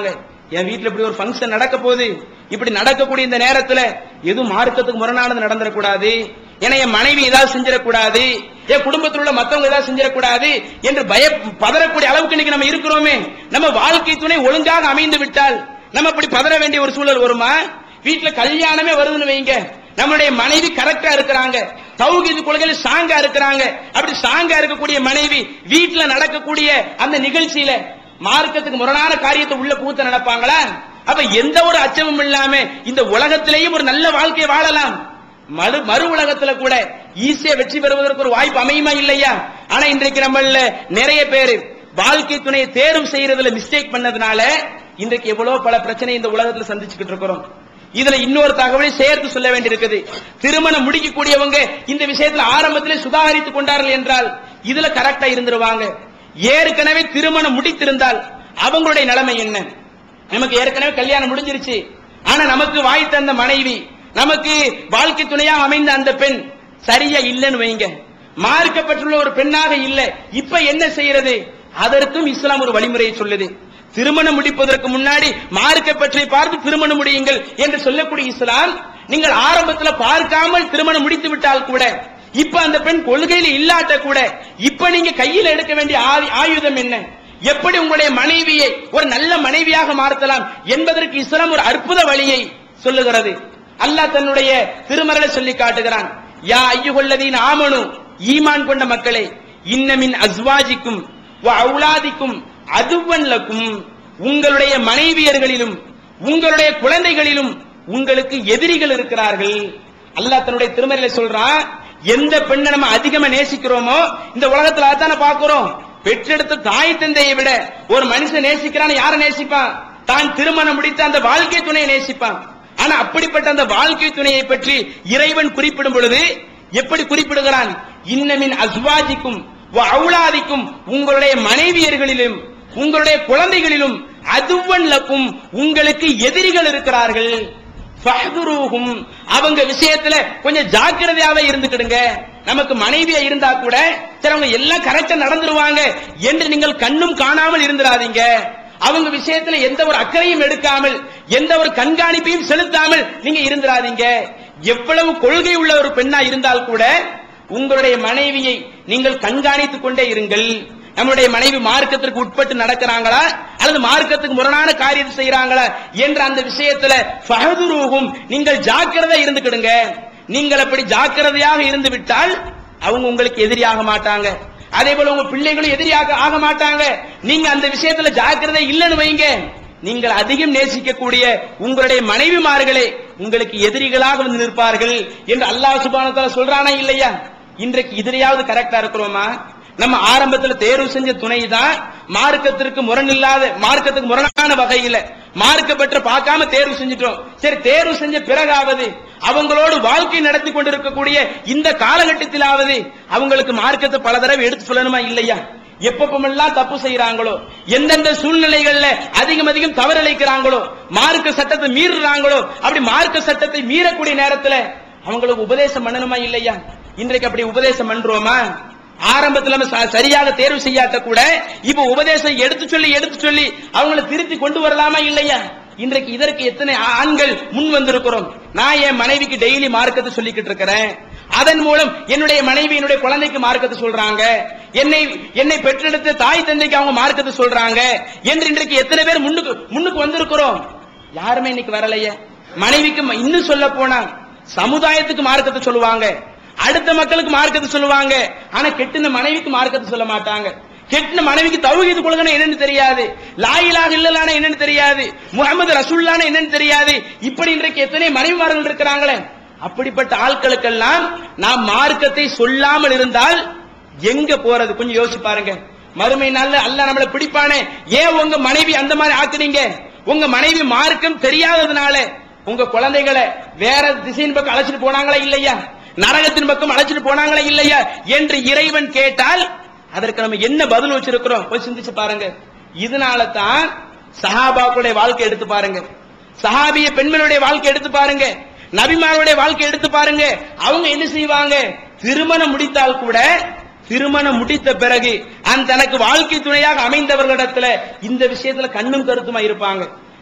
Speaker 2: என் வீட்டுல இப்படி ஒரு ஃபங்க்ஷன் நடக்க போகுது இப்படி நடக்கக்கூடிய இந்த நேரத்துல எதுவும் மார்க்கத்துக்கு முரணானது நடந்துடக்கூடாது ஏன்னா என் மனைவி ஏதாவது செஞ்சிடக்கூடாது என் குடும்பத்தில் உள்ள மத்தவங்க ஏதாவது செஞ்சிடக்கூடாது என்று பய பதறக்கூடிய அளவுக்கு இன்னைக்கு நம்ம இருக்கிறோமே நம்ம வாழ்க்கை துணை ஒழுங்காக அமைந்து விட்டால் நம்ம அப்படி பதற வேண்டிய ஒரு சூழல் வருமா வீட்டுல கல்யாணமே வருதுன்னு வைங்க நம்மளுடைய மனைவி கரெக்டா இருக்கிறாங்க தௌஹீது கொள்கையில சாங்கா இருக்கிறாங்க அப்படி சாங்கா இருக்கக்கூடிய மனைவி வீட்டுல நடக்கக்கூடிய அந்த நிகழ்ச்சியில மார்க்கத்துக்கு முரணான காரியத்தை உள்ள பூத்த நடப்பாங்களா அப்ப எந்த ஒரு அச்சமும் இல்லாம இந்த உலகத்திலேயும் ஒரு நல்ல வாழ்க்கையை வாழலாம் மறு மறு உலகத்துல கூட ஈஸியா வெற்றி பெறுவதற்கு ஒரு வாய்ப்பு அமையுமா இல்லையா ஆனா இன்றைக்கு நம்மள நிறைய பேர் வாழ்க்கை துணையை தேர்வு செய்யறதுல மிஸ்டேக் பண்ணதுனால இன்றைக்கு எவ்வளவு பல பிரச்சனை இந்த உலகத்துல சந்திச்சுக்கிட்டு இருக்கிறோம் இதுல இன்னொரு தகவலை சேர்த்து சொல்ல வேண்டியிருக்குது திருமணம் முடிக்கக்கூடியவங்க இந்த விஷயத்துல ஆரம்பத்திலே சுதாகரித்துக் கொண்டார்கள் என்றால் இதுல கரெக்டா இருந்துருவாங்க ஏற்கனவே திருமணம் முடித்திருந்தால் அவங்களுடைய நிலைமை என்ன நமக்கு ஏற்கனவே கல்யாணம் முடிஞ்சிருச்சு ஆனா நமக்கு வாய் தந்த மனைவி நமக்கு வாழ்க்கை துணையா அமைந்த அந்த பெண் சரியா இல்லைன்னு வைங்க மார்க்கப்பட்டுள்ள ஒரு பெண்ணாக இல்ல இப்ப என்ன செய்யறது அதற்கும் இஸ்லாம் ஒரு வழிமுறையை சொல்லுது திருமணம் முடிப்பதற்கு முன்னாடி மார்க்க பற்றி பார்த்து திருமணம் முடியுங்கள் என்று சொல்லக்கூடிய இஸ்லாம் நீங்கள் ஆரம்பத்துல பார்க்காமல் திருமணம் முடித்து விட்டால் கூட இப்ப அந்த பெண் கொள்கையில இல்லாட்ட கூட இப்ப நீங்க கையில் எடுக்க வேண்டிய ஆயு- ஆயுதம் என்ன எப்படி உங்களுடைய மனைவியை ஒரு நல்ல மனைவியாக மாற்றலாம் என்பதற்கு இஸ்லாம் ஒரு அற்புத வழியை சொல்லுகிறது அல்லாஹ் தன்னுடைய திருமறையை சொல்லி காட்டுகிறான் யா ஐயுகொல்லதீன் ஆமனு ஈமான் கொண்ட மக்களே இன்னமின் அஸ்வாஜிக்கும் வ அவுலாதிக்கும் அதுவன் லக்கும் உங்களுடைய மனைவியர்களிலும் உங்களுடைய குழந்தைகளிலும் உங்களுக்கு எதிரிகள் இருக்கிறார்கள் அல்லாஹ் தன்னுடைய திருமறையில சொல்றான் எந்த பெண்ணை நம்ம அதிகமா நேசிக்கிறோமோ இந்த உலகத்துல அதான பாக்குறோம் பெற்றெடுத்த தாய் தந்தையை விட ஒரு மனுஷன் நேசிக்கிறான் யாரை நேசிப்பான் தான் திருமணம் முடித்த அந்த வாழ்க்கை துணையை நேசிப்பான் ஆனா அப்படிப்பட்ட அந்த வாழ்க்கை துணையை பற்றி இறைவன் குறிப்பிடும் பொழுது எப்படி குறிப்பிடுகிறான் இன்னமின் அஸ்வாஜிக்கும் வ அவுலாதிக்கும் உங்களுடைய மனைவியர்களிலும் உங்களுடைய குழந்தைகளிலும் அதுவன் லக்கும் உங்களுக்கு எதிரிகள் இருக்கிறார்கள் ஃபஹ்துரூஹும் அவங்க விஷயத்துல கொஞ்சம் ஜாக்கிரதையாவே இருந்துக்கிடுங்க நமக்கு மனைவியா இருந்தா கூட சரி அவங்க எல்லாம் கரெக்டா நடந்துருவாங்க என்று நீங்கள் கண்ணும் காணாமல் இருந்துடாதீங்க அவங்க விஷயத்துல எந்த ஒரு அக்கறையும் எடுக்காமல் எந்த ஒரு கண்காணிப்பையும் செலுத்தாமல் நீங்க இருந்துடாதீங்க எவ்வளவு கொள்கை உள்ள ஒரு பெண்ணா இருந்தால் கூட உங்களுடைய மனைவியை நீங்கள் கண்காணித்துக் கொண்டே இருங்கள் நம்முடைய மனைவி மார்க்கத்திற்கு உட்பட்டு நடக்கிறாங்களா அல்லது மார்க்கத்துக்கு முரணான காரியத்தை செய்யறாங்களா என்ற அந்த விஷயத்துல ஃபஹதுரூஹும் நீங்கள் ஜாக்கிரதை இருந்துக்கிடுங்க நீங்கள் அப்படி ஜாக்கிரதையாக இருந்து விட்டால் அவங்க உங்களுக்கு எதிரியாக மாட்டாங்க அதே போல உங்க பிள்ளைகளும் எதிரியாக ஆக மாட்டாங்க நீங்க அந்த விஷயத்துல ஜாக்கிரதை இல்லைன்னு வைங்க நீங்கள் அதிகம் நேசிக்கக்கூடிய உங்களுடைய மனைவிமார்களே உங்களுக்கு எதிரிகளாக வந்து நிற்பார்கள் என்று அல்லாஹ் சுபானத்தால சொல்றானா இல்லையா இன்றைக்கு இதுலயாவது கரெக்டா இருக்கிறோமா நம்ம ஆரம்பத்துல தேர்வு செஞ்ச துணை தான் மார்க்கத்திற்கு முரண் இல்லாத மார்க்கத்துக்கு முரணான வகையில மார்க்க பெற்ற பார்க்காம தேர்வு செஞ்சிட்டோம் சரி தேர்வு செஞ்ச பிறகாவது அவங்களோடு வாழ்க்கை நடத்தி கொண்டிருக்கக்கூடிய இந்த காலகட்டத்திலாவது அவங்களுக்கு மார்க்கத்தை பல தடவை எடுத்து சொல்லணுமா இல்லையா எப்பப்பெல்லாம் தப்பு செய்யறாங்களோ எந்தெந்த சூழ்நிலைகள்ல அதிகம் அதிகம் தவறளிக்கிறாங்களோ மார்க்க சட்டத்தை மீறுறாங்களோ அப்படி மார்க்க சட்டத்தை மீறக்கூடிய நேரத்துல அவங்களுக்கு உபதேசம் பண்ணணுமா இல்லையா இன்றைக்கு அப்படி உபதேசம் பண்றோமா ஆரம்பத்துல நம்ம ச- சரியாக தேர்வு செய்யாட்ட கூட இப்ப உபதேசம் எடுத்து சொல்லி எடுத்து சொல்லி அவங்கள திருத்தி கொண்டு வரலாமா இல்லையா இன்றைக்கு இதற்கு எத்தனை ஆ- ஆண்கள் முன் வந்திருக்கிறோம் நான் என் மனைவிக்கு டெய்லி மார்க்கத்தை சொல்லிக்கிட்டு இருக்கிறேன் அதன் மூலம் என்னுடைய மனைவி என்னுடைய குழந்தைக்கு மார்க்கத்தை சொல்றாங்க என்னை என்னை பெற்றெடுத்த தாய் தந்தைக்கு அவங்க மார்க்கத்தை சொல்றாங்க என்று இன்றைக்கு எத்தனை பேர் முன்னுக்கு முன்னுக்கு வந்திருக்கிறோம் யாருமே இன்னைக்கு வரலையே மனைவிக்கு ம- இன்னும் சொல்ல போனா சமுதாயத்துக்கு மார்க்கத்தை சொல்லுவாங்க அடுத்த மக்களுக்கு மார்க்கத்தை சொல்லுவாங்க ஆனா கெட்டின மனைவிக்கு மார்க்கத்தை சொல்ல மாட்டாங்க கெட்டின மனைவிக்கு தௌஹீது கொள்கை என்னன்னு தெரியாது லாயிலாக இல்லலான என்னன்னு தெரியாது முகமது ரசூல்லான என்னன்னு தெரியாது இப்படி இன்றைக்கு எத்தனை மனைவிமார்கள் இருக்கிறாங்களே அப்படிப்பட்ட ஆட்களுக்கெல்லாம் நாம் மார்க்கத்தை சொல்லாமல் இருந்தால் எங்க போறது கொஞ்சம் யோசிச்சு பாருங்க மறுமை நாள்ல அல்லாஹ் நம்மளை பிடிப்பானே ஏன் உங்க மனைவி அந்த மாதிரி ஆக்குனீங்க உங்க மனைவி மார்க்கம் தெரியாததுனால உங்க குழந்தைகளை வேற திசையின் பக்கம் அழைச்சிட்டு போனாங்களா இல்லையா நரகத்தின் பக்கம் அழைச்சிட்டு போனாங்களா இல்லையா என்று இறைவன் கேட்டால் அதற்கு நம்ம என்ன பதில் வச்சிருக்கிறோம் போய் சிந்திச்சு பாருங்க இதனால தான் சஹாபாக்களுடைய வாழ்க்கை எடுத்து பாருங்க சஹாபிய பெண்களுடைய வாழ்க்கை எடுத்து பாருங்க நபிமாருடைய வாழ்க்கை எடுத்து பாருங்க அவங்க என்ன செய்வாங்க திருமணம் முடித்தால் கூட திருமணம் முடித்த பிறகு அந்த தனக்கு வாழ்க்கை துணையாக அமைந்தவர்களிடத்துல இந்த விஷயத்துல கண்ணும் கருத்துமா இருப்பாங்க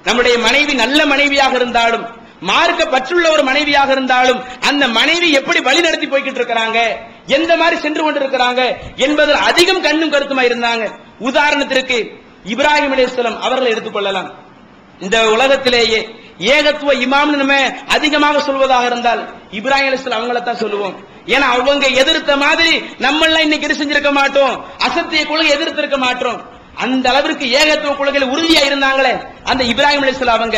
Speaker 2: நம்முடைய மனைவி நல்ல மனைவியாக இருந்தாலும் மார்க்க பற்றுள்ள ஒரு மனைவியாக இருந்தாலும் அந்த மனைவி எப்படி வழி நடத்தி போய்கிட்டு இருக்கிறாங்க எந்த மாதிரி சென்று கொண்டிருக்கிறாங்க என்பதில் அதிகம் கண்ணும் கருத்துமா இருந்தாங்க உதாரணத்திற்கு இப்ராஹிம் அலைஹிஸ்ஸலாம் அவர்களை எடுத்துக்கொள்ளலாம் இந்த உலகத்திலேயே ஏகத்துவ இமாம்னு நம்ம அதிகமாக சொல்வதாக இருந்தால் இப்ராஹிம் அலைஹிஸ்ஸலாம் அவங்கள தான் சொல்லுவோம் ஏன்னா அவங்க எதிர்த்த மாதிரி நம்ம எல்லாம் இன்னைக்கு இது செஞ்சிருக்க மாட்டோம் அசத்திய கொள்கை எதிர்த்திருக்க மாட்டோம் அந்த அளவிற்கு ஏகத்துவ கொள்கையில் உறுதியா இருந்தாங்களே அந்த இப்ராஹிம் அலைஹிஸ்ஸலாம் அவங்க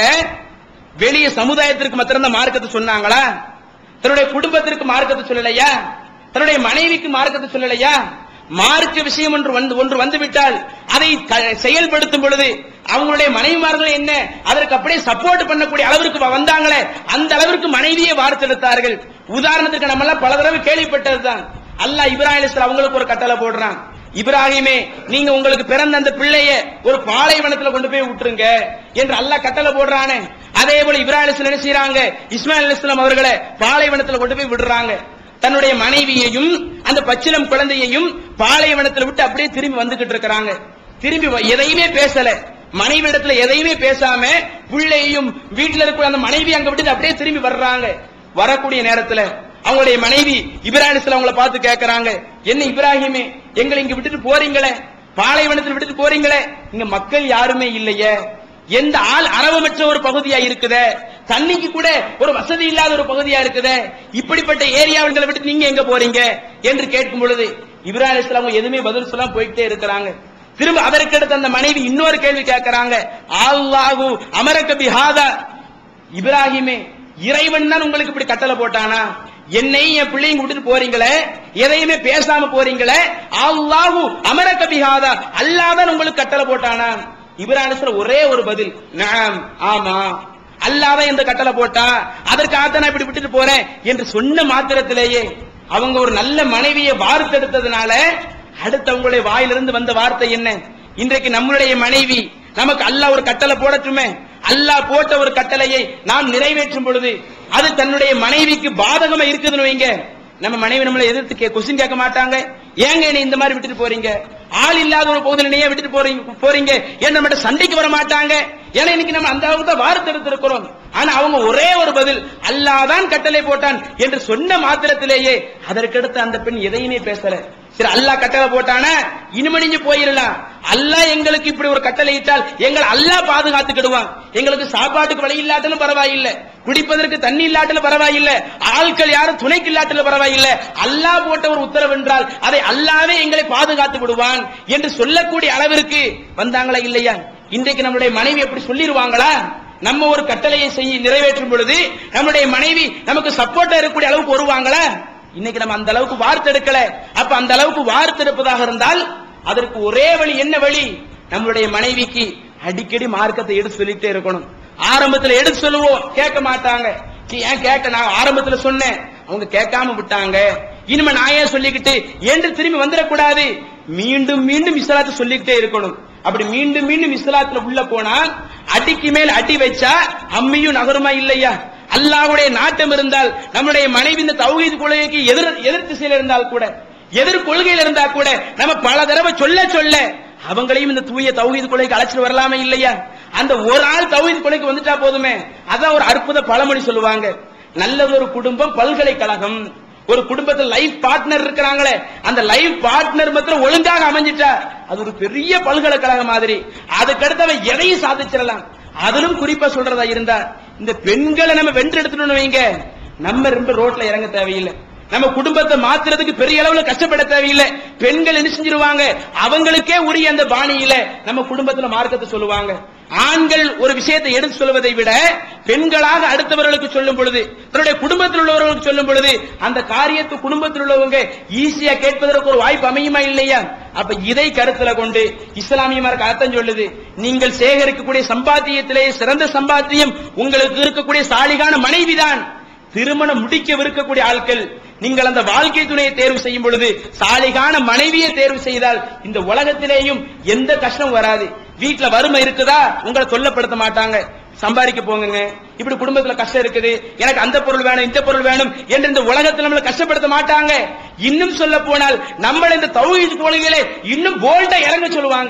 Speaker 2: வெளிய சமுதாயத்திற்கு மாத்திரம் தான் மார்க்கத்தை சொன்னாங்களா தன்னுடைய குடும்பத்திற்கு மார்க்கத்தை சொல்லலையா தன்னுடைய மனைவிக்கு மார்க்கத்தை சொல்லலையா மார்க்க விஷயம் ஒன்று வந்து ஒன்று வந்து விட்டால் அதை க- செயல்படுத்தும் பொழுது அவங்களுடைய மனைவிமார்கள் என்ன அதற்கு அப்படியே சப்போர்ட் பண்ணக்கூடிய அளவிற்கு வ- வந்தாங்களே அந்த அளவிற்கு மனைவியை வார்த்தெடுத்தார்கள் உதாரணத்துக்கு நம்ம எல்லாம் பல தடவை கேள்விப்பட்டதுதான் அல்லாஹ் இப்ராஹிம் அலைஹிஸ்ஸலாம் அவங்களுக்கு ஒரு கட்டளை போடுறான் இப்ராஹிமே நீங்க உங்களுக்கு பிறந்த அந்த பிள்ளைய ஒரு பாலைவனத்துல கொண்டு போய் விட்டுருங்க என்று அல்லாஹ் கட்டளை போடுறானே அதே போல இப்ராஹிம் அலைஹிஸ்ஸலாம் என்ன செய்றாங்க இஸ்மாயில் அலைஹிஸ்ஸலாம் அவர்களை பாலைவனத்துல கொண்டு போய் விடுறாங்க தன்னுடைய மனைவியையும் அந்த பச்சிலம் குழந்தையையும் பாலைவனத்துல விட்டு அப்படியே திரும்பி வந்துகிட்டு இருக்கிறாங்க திரும்பி வ- எதையுமே பேசல மனைவி இடத்துல எதையுமே பேசாம பிள்ளையையும் வீட்டுல இருக்கிற அந்த மனைவி அங்க விட்டு அப்படியே திரும்பி வர்றாங்க வரக்கூடிய நேரத்துல அவங்களுடைய மனைவி இப்ராஹிம் அவங்கள பார்த்து கேக்குறாங்க என்ன இப்ராஹிமே எங்களை இங்க விட்டுட்டு போறீங்களே பாலைவனத்தில் விட்டுட்டு போறீங்களே இங்க மக்கள் யாருமே இல்லையே எந்த ஆள் அரவமற்ற ஒரு பகுதியா இருக்குதே தண்ணிக்கு கூட ஒரு வசதி இல்லாத ஒரு பகுதியா இருக்குதே இப்படிப்பட்ட ஏரியாவுகளை விட்டு நீங்க எங்க போறீங்க என்று கேட்கும் பொழுது இப்ராஹிம் அலைஹிஸ்ஸலாம் அவங்க எதுவுமே பதில் சொல்லாம போயிட்டே இருக்கிறாங்க திரும்ப அதற்கு அடுத்து அந்த மனைவி இன்னொரு கேள்வி கேட்கறாங்க அல்லாஹு அமரக பிஹாதா இப்ராஹிமே இறைவன் தான் உங்களுக்கு இப்படி கட்டளை போட்டானா என்னை என் பிள்ளைங்க விட்டுட்டு போறீங்களே எதையுமே பேசாம போறீங்களே அல்லாஹு அமரக பிஹாதா அல்லாஹ் தான் உங்களுக்கு கட்டளை போட்டானா இப்ராஹிம் ஒரே ஒரு பதில் நாம் ஆமா அல்லாஹ் தான் இந்த கட்டளை போட்டா அதற்காக நான் இப்படி விட்டுட்டு போறேன் என்று சொன்ன மாத்திரத்திலேயே அவங்க ஒரு நல்ல மனைவியை வார்த்தெடுத்ததுனால அடுத்தவங்களுடைய வாயிலிருந்து வந்த வார்த்தை என்ன இன்றைக்கு நம்மளுடைய மனைவி நமக்கு அல்லாஹ் ஒரு கட்டளை போடட்டுமே அல்லாஹ் போட்ட ஒரு கட்டளையை நாம் நிறைவேற்றும் பொழுது அது தன்னுடைய மனைவிக்கு பாதகமா இருக்குதுன்னு வைங்க நம்ம மனைவி நம்மளை எதிர்த்து கொஸ்டின் கேட்க மாட்டாங்க ஏங்க நீ இந்த மாதிரி விட்டுட்டு போறீங்க ஆள் இல்லாத ஒரு பகுதியில் நீ ஏன் விட்டுட்டு போறீங்க போறீங்க ஏன் நம்மகிட்ட சண்டைக்கு வர மாட்டாங்க ஏன்னா இன்னைக்கு நம்ம அந்த அளவுக்கு தான் வார்த்தை எடுத்திருக்கிறோம் ஆனா அவங்க ஒரே ஒரு பதில் அல்லாஹ் தான் கட்டளை போட்டான் என்று சொன்ன மாத்திரத்திலேயே அதற்கடுத்து அந்த பெண் எதையுமே பேசல சரி அல்லாஹ் கட்டளை போட்டானா இனிமே நீங்க போயிடலாம் அல்லாஹ் எங்களுக்கு இப்படி ஒரு கட்டளை இட்டால் எங்களை அல்லாஹ் பாதுகாத்துக்கிடுவான் எங்களுக்கு சாப்பாட்டுக்கு வழி இல்லாட்டாலும் பரவாயில்லை குடிப்பதற்கு தண்ணி இல்லாட்டாலும் பரவாயில்லை ஆட்கள் யாரும் துணைக்கு இல்லாட்டாலும் பரவாயில்லை அல்லாஹ் போட்ட ஒரு உத்தரவு என்றால் அதை அல்லாவே எங்களை பாதுகாத்து விடுவான் என்று சொல்லக்கூடிய அளவிற்கு வந்தாங்களா இல்லையா இன்றைக்கு நம்முடைய மனைவி எப்படி சொல்லிடுவாங்களா நம்ம ஒரு கட்டளையை செய்ய நிறைவேற்றும் பொழுது நம்முடைய மனைவி நமக்கு சப்போர்ட்டா இருக்கக்கூடிய அளவுக்கு வருவாங்களா இன்னைக்கு நம்ம அந்த அளவுக்கு வார்த்தெடுக்கல அப்ப அந்த அளவுக்கு வார்த்தெடுப்பதாக இருந்தால் அதற்கு ஒரே வழி என்ன வழி நம்மளுடைய மனைவிக்கு அடிக்கடி மார்க்கத்தை எடுத்து சொல்லிட்டே இருக்கணும் ஆரம்பத்துல எடுத்து சொல்லுவோம் கேட்க மாட்டாங்க சீ, ஏன் கேட்க நான் ஆரம்பத்துல சொன்னேன் அவங்க கேட்காம விட்டாங்க இனிமே நான் ஏன் சொல்லிக்கிட்டு என்று திரும்பி வந்துடக்கூடாது மீண்டும் மீண்டும் இஸ்லாத்தை சொல்லிக்கிட்டே இருக்கணும் அப்படி மீண்டும் மீண்டும் இஸ்லாத்துல உள்ள போனா அடிக்கு மேல் அடி வச்சா அம்மியும் நகருமா இல்லையா அல்லாஹ்வுடைய நாட்டம் இருந்தால் நம்முடைய மனைவி இந்த தௌஹீத் கொள்கைக்கு எதிர் எதிர் திசையில இருந்தால் கூட எதிர் கொள்கையில இருந்தா கூட நம்ம பல தடவை சொல்ல சொல்ல அவங்களையும் இந்த தூய தௌஹீத் கொள்கைக்கு அழைச்சிட்டு வரலாமே இல்லையா அந்த ஒரு ஆள் தௌஹீத் கொள்கைக்கு வந்துட்டா போதுமே அதான் ஒரு அற்புத பழமொழி சொல்லுவாங்க நல்லதொரு குடும்பம் பல்கலைக்கழகம் ஒரு குடும்பத்தில் லைஃப் பார்ட்னர் இருக்கிறாங்களே அந்த லைஃப் பார்ட்னர் மாத்திரம் ஒழுங்காக அமைஞ்சிட்டா அது ஒரு பெரிய பல்கலைக்கழகம் மாதிரி அதுக்கடுத்து அவன் எதையும் சாதிச்சிடலாம் அதிலும் குறிப்பா சொல்றதா இருந்தா இந்த பெண்களை நம்ம வென்று எடுத்துட்டோம்னு வைங்க நம்ம ரொம்ப ரோட்ல இறங்க தேவையில்லை நம்ம குடும்பத்தை மாத்துறதுக்கு பெரிய அளவுல கஷ்டப்பட தேவையில்லை பெண்கள் என்ன செஞ்சிருவாங்க அவங்களுக்கே உரிய அந்த பாணியில நம்ம குடும்பத்துல மார்க்கத்தை சொல்லுவாங்க ஆண்கள் ஒரு விஷயத்தை எடுத்து சொல்வதை விட பெண்களாக அடுத்தவர்களுக்கு சொல்லும் பொழுது தன்னுடைய குடும்பத்தில் உள்ளவர்களுக்கு சொல்லும் பொழுது அந்த காரியத்தை குடும்பத்தில் உள்ளவங்க ஈஸியா கேட்பதற்கு ஒரு வாய்ப்பு அமையுமா இல்லையா அப்ப இதை கருத்துல கொண்டு இஸ்லாமிய மார்க்க அர்த்தம் சொல்லுது நீங்கள் சேகரிக்கக்கூடிய சம்பாத்தியத்திலே சிறந்த சம்பாத்தியம் உங்களுக்கு இருக்கக்கூடிய சாலிகான மனைவிதான் திருமணம் முடிக்கவிருக்கக்கூடிய ஆட்கள் நீங்கள் அந்த வாழ்க்கை துணையை தேர்வு செய்யும் பொழுது சாலிகான மனைவியை தேர்வு செய்தால் இந்த உலகத்திலேயும் எந்த கஷ்டம் வராது வீட்டுல வறுமை இருக்குதா உங்களை தொல்லப்படுத்த மாட்டாங்க சம்பாதிக்க போங்க இப்படி குடும்பத்துல கஷ்டம் இருக்குது எனக்கு அந்த பொருள் வேணும் இந்த பொருள் வேணும் என்று இந்த உலகத்துல நம்மளை கஷ்டப்படுத்த மாட்டாங்க இன்னும் சொல்ல போனால் நம்மள இந்த தௌஹீத் கொள்கையிலே இன்னும் போல்டா இறங்க சொல்லுவாங்க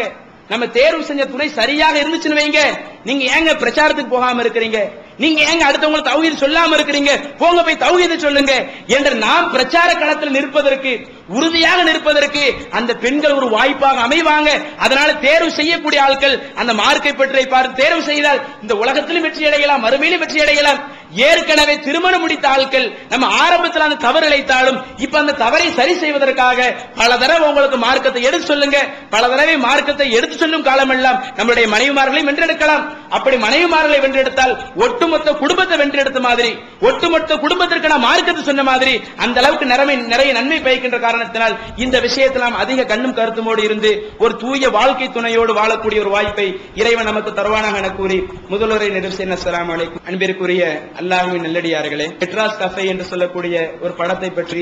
Speaker 2: நம்ம தேர்வு செஞ்ச துறை சரியாக இருந்துச்சுன்னு வைங்க நீங்க ஏங்க பிரச்சாரத்துக்கு போகாம இருக்கிறீங்க நீங்க ஏங்க அடுத்தவங்களை தௌஹீத் சொல்லாம இருக்கிறீங்க போங்க போய் தௌஹீத சொல்லுங்க என்று நாம் பிரச்சார களத்தில் நிற்பதற்கு உறுதியாக நிற்பதற்கு அந்த பெண்கள் ஒரு வாய்ப்பாக அமைவாங்க அதனால தேர்வு செய்யக்கூடிய ஆட்கள் அந்த மார்க்கை பற்றி பார்த்து தேர்வு செய்தால் இந்த உலகத்திலும் வெற்றி அடையலாம் மறுமையிலும் வெற்றி அடையலாம் ஏற்கனவே திருமணம் முடித்த ஆட்கள் நம்ம ஆரம்பத்தில் அந்த தவறு இழைத்தாலும் இப்ப அந்த தவறை சரி செய்வதற்காக பல தடவை உங்களுக்கு மார்க்கத்தை எடுத்து சொல்லுங்க பல தடவை மார்க்கத்தை எடுத்து சொல்லும் காலமெல்லாம் நம்முடைய மனைவிமார்களை வென்றெடுக்கலாம் அப்படி மனைவிமார்களை வென்றெடுத்தால் ஒட்டுமொத்த குடும்பத்தை வென்றெடுத்த மாதிரி ஒட்டுமொத்த குடும்பத்திற்கு நாம் மார்க்கத்தை சொன்ன மாதிரி அந்த அளவுக்கு நிறைய நிறைய நன்மை பயக்கின்ற காரணத்தினால் இந்த விஷயத்தில் நாம் அதிக கண்ணும் கருத்துமோடு இருந்து ஒரு தூய வாழ்க்கை துணையோடு வாழக்கூடிய ஒரு வாய்ப்பை இறைவன் நமக்கு தருவானாக என கூறி முதல்வரை நிறைவு செய்ய அஸ்ஸலாமு அலைக்கும் அன்பிற்குரிய அல்லாஹ்வின் நல்லடியார்களே மெட்ராஸ் கஃபே என்று சொல்லக்கூடிய ஒரு படத்தை பற்றி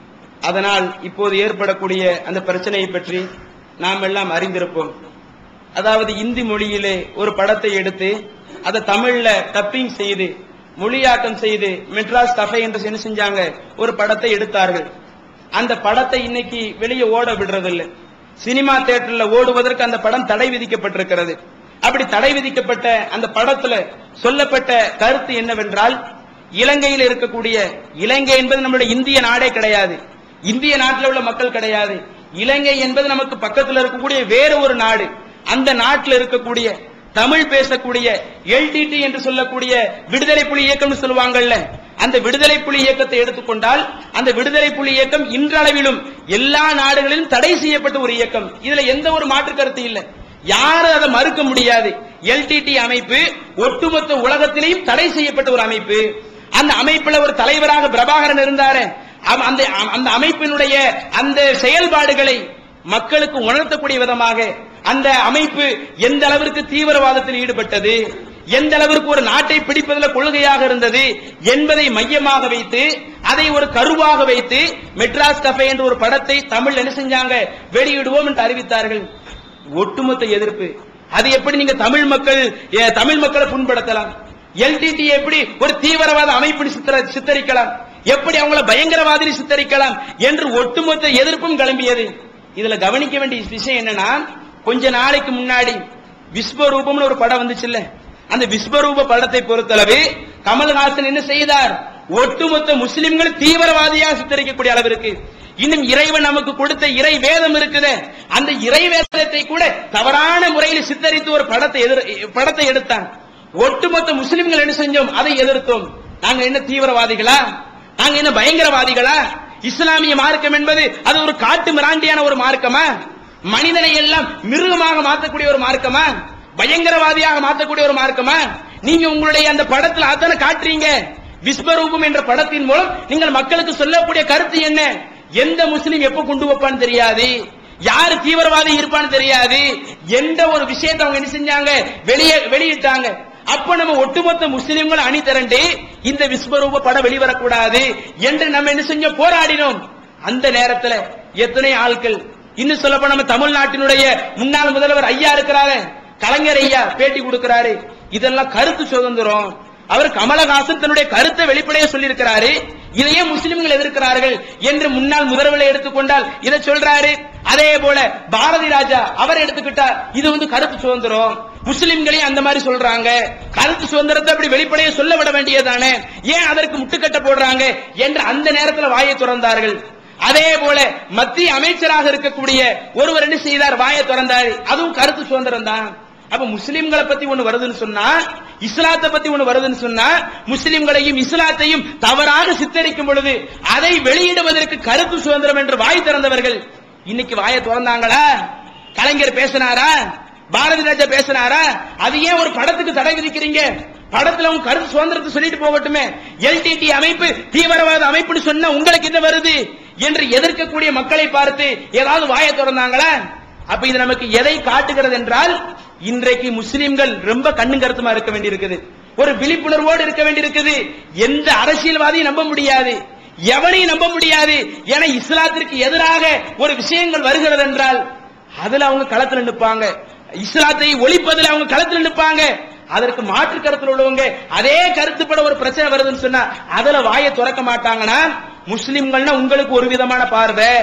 Speaker 2: அதனால் இப்போது ஏற்படக்கூடிய அந்த பிரச்சனையை பற்றி நாம் எல்லாம் அறிந்திருப்போம் அதாவது இந்தி மொழியிலே ஒரு படத்தை எடுத்து அதை தமிழ்ல டப்பிங் செய்து மொழியாக்கம் செய்து மெட்ராஸ் கஃபே என்று என்ன செஞ்சாங்க ஒரு படத்தை எடுத்தார்கள் அந்த படத்தை இன்னைக்கு வெளியே ஓட விடுறதில்லை சினிமா தியேட்டர்ல ஓடுவதற்கு அந்த படம் தடை விதிக்கப்பட்டிருக்கிறது அப்படி தடை விதிக்கப்பட்ட அந்த படத்துல சொல்லப்பட்ட கருத்து என்னவென்றால் இலங்கையில் இருக்கக்கூடிய இலங்கை என்பது நம்மளுடைய இந்திய நாடே கிடையாது இந்திய நாட்டில் உள்ள மக்கள் கிடையாது இலங்கை என்பது நமக்கு பக்கத்தில் இருக்கக்கூடிய வேற ஒரு நாடு அந்த நாட்டில் இருக்கக்கூடிய தமிழ் பேசக்கூடிய எல்டிடி என்று சொல்லக்கூடிய விடுதலை புலி இயக்கம்னு சொல்லுவாங்கல்ல அந்த விடுதலை புலி இயக்கத்தை எடுத்துக்கொண்டால் அந்த விடுதலை புலி இயக்கம் இன்றளவிலும் எல்லா நாடுகளிலும் தடை செய்யப்பட்ட ஒரு இயக்கம் இதுல எந்த ஒரு மாற்று கருத்து இல்லை யாரும் அதை மறுக்க முடியாது எல்டிடி அமைப்பு ஒட்டுமொத்த உலகத்திலேயும் தடை செய்யப்பட்ட ஒரு அமைப்பு அந்த அமைப்புல ஒரு தலைவராக பிரபாகரன் இருந்தாரு அவ- அந்த அந்த அமைப்பினுடைய அந்த செயல்பாடுகளை மக்களுக்கு உணர்த்தக்கூடிய விதமாக அந்த அமைப்பு எந்த அளவிற்கு தீவிரவாதத்தில் ஈடுபட்டது எந்த அளவிற்கு ஒரு நாட்டை பிடிப்பதில் கொள்கையாக இருந்தது என்பதை மையமாக வைத்து அதை ஒரு கருவாக வைத்து மெட்ராஸ் கஃபே என்ற ஒரு படத்தை தமிழ் என்ன செஞ்சாங்க வெளியிடுவோம் என்று அறிவித்தார்கள் ஒட்டுமொத்த எதிர்ப்பு அது எப்படி நீங்க தமிழ் மக்கள் ஏ, தமிழ் மக்களை புண்படுத்தலாம் எல்டிடி எப்படி ஒரு தீவிரவாத அமைப்பு சித்தர சித்தரிக்கலாம் எப்படி அவங்கள பயங்கரவாதி சித்தரிக்கலாம் என்று ஒட்டுமொத்த எதிர்ப்பும் கிளம்பியது இதுல கவனிக்க வேண்டிய விஷயம் என்னன்னா கொஞ்ச நாளைக்கு முன்னாடி விஸ்வரூபம்னு ஒரு படம் வந்துச்சுல்ல அந்த விஸ்வரூப படத்தை பொறுத்தளவு கமல்ஹாசன் என்ன செய்தார் ஒட்டுமொத்த முஸ்லிம்கள் தீவிரவாதியாக சித்தரிக்கக்கூடிய அளவிற்கு இன்னும் இறைவன் நமக்கு கொடுத்த இறை வேதம் இருக்குதே அந்த இறை வேதத்தை கூட தவறான முறையில் சித்தரித்து ஒரு படத்தை எதிர் படத்தை எடுத்தான் ஒட்டுமொத்த முஸ்லிம்கள் என்ன செஞ்சோம் அதை எதிர்த்தோம் நாங்க என்ன தீவிரவாதிகளா நாங்க என்ன பயங்கரவாதிகளா இஸ்லாமிய மார்க்கம் என்பது அது ஒரு காட்டு மிராண்டியான ஒரு மார்க்கமா மனிதனை எல்லாம் மிருகமாக மாற்றக்கூடிய ஒரு மார்க்கமா பயங்கரவாதியாக மாற்றக்கூடிய ஒரு மார்க்கமா நீங்க உங்களுடைய அந்த படத்துல அத்தனை காட்டுறீங்க விஸ்வரூபம் என்ற படத்தின் மூலம் நீங்கள் மக்களுக்கு சொல்லக்கூடிய கருத்து என்ன எந்த முஸ்லீம் எப்ப கொண்டு வைப்பான்னு தெரியாது யாரு தீவிரவாதி இருப்பான்னு தெரியாது எந்த ஒரு விஷயத்தை அவங்க என்ன செஞ்சாங்க வெளியே வெளியிட்டாங்க அப்ப நம்ம ஒட்டுமொத்த முஸ்லிம்கள் அணி திரண்டு இந்த விஸ்வரூப படம் வெளிவரக்கூடாது என்று நம்ம என்ன செஞ்சோம் போராடினோம் அந்த நேரத்துல எத்தனை ஆட்கள் இன்னும் சொல்லப்ப நம்ம தமிழ்நாட்டினுடைய முன்னாள் முதல்வர் ஐயா இருக்கிறாரு கலைஞர் ஐயா பேட்டி கொடுக்கிறாரு இதெல்லாம் கருத்து சுதந்திரம் அவர் கமலஹாசன் தன்னுடைய கருத்தை வெளிப்படையா சொல்லியிருக்கிறாரு இதையே முஸ்லிம்கள் எதிர்க்கிறார்கள் என்று முன்னாள் முதல்வரை எடுத்துக்கொண்டால் இதை சொல்றாரு அதே போல பாரதி ராஜா அவர் எடுத்துக்கிட்டார் இது வந்து கருத்து சுதந்திரம் முஸ்லிம்களையும் அந்த மாதிரி சொல்றாங்க கருத்து சுதந்திரத்தை அப்படி வெளிப்படையா சொல்ல விட வேண்டியதானே ஏன் அதற்கு முட்டுக்கட்டை போடுறாங்க என்று அந்த நேரத்தில் வாயை திறந்தார்கள் அதே போல மத்திய அமைச்சராக இருக்கக்கூடிய ஒருவர் என்ன செய்தார் வாயை திறந்தார் அதுவும் கருத்து சுதந்திரம் தான் அப்ப முஸ்லிம்களை பத்தி ஒண்ணு வருதுன்னு சொன்னா இஸ்லாத்தை பத்தி ஒண்ணு வருதுன்னு சொன்னா முஸ்லிம்களையும் இஸ்லாத்தையும் தவறாக சித்தரிக்கும் பொழுது அதை வெளியிடுவதற்கு கருத்து சுதந்திரம் என்று வாய் திறந்தவர்கள் இன்னைக்கு வாயை திறந்தாங்களா கலைஞர் பேசினாரா பாரதி ராஜா பேசினாரா அது ஏன் ஒரு படத்துக்கு தடை விதிக்கிறீங்க படத்துல உங்க கருத்து சுதந்திரத்தை சொல்லிட்டு போகட்டுமே எல்டிடி அமைப்பு தீவிரவாத அமைப்புன்னு சொன்னா உங்களுக்கு என்ன வருது என்று எதிர்க்கக்கூடிய மக்களை பார்த்து ஏதாவது வாயை திறந்தாங்களா அப்ப இது நமக்கு எதை காட்டுகிறது என்றால் இன்றைக்கு முஸ்லிம்கள் ரொம்ப கண்ணும் கருத்துமா இருக்க வேண்டியிருக்குது ஒரு விழிப்புணர்வோடு இருக்க வேண்டியிருக்குது எந்த அரசியல்வாதியும் நம்ப முடியாது எவனையும் நம்ப முடியாது என இஸ்லாத்திற்கு எதிராக ஒரு விஷயங்கள் வருகிறது என்றால் அதுல அவங்க களத்துல நிற்பாங்க இஸ்லாத்தை ஒழிப்பதில் அவங்க களத்துல நிற்பாங்க அதற்கு மாற்று கருத்துல உள்ளவங்க அதே கருத்துப்பட ஒரு பிரச்சனை வருதுன்னு சொன்னா அதுல வாயை திறக்க மாட்டாங்கன்னா முஸ்லிம்கள்னா உங்களுக்கு ஒரு விதமான பார்வை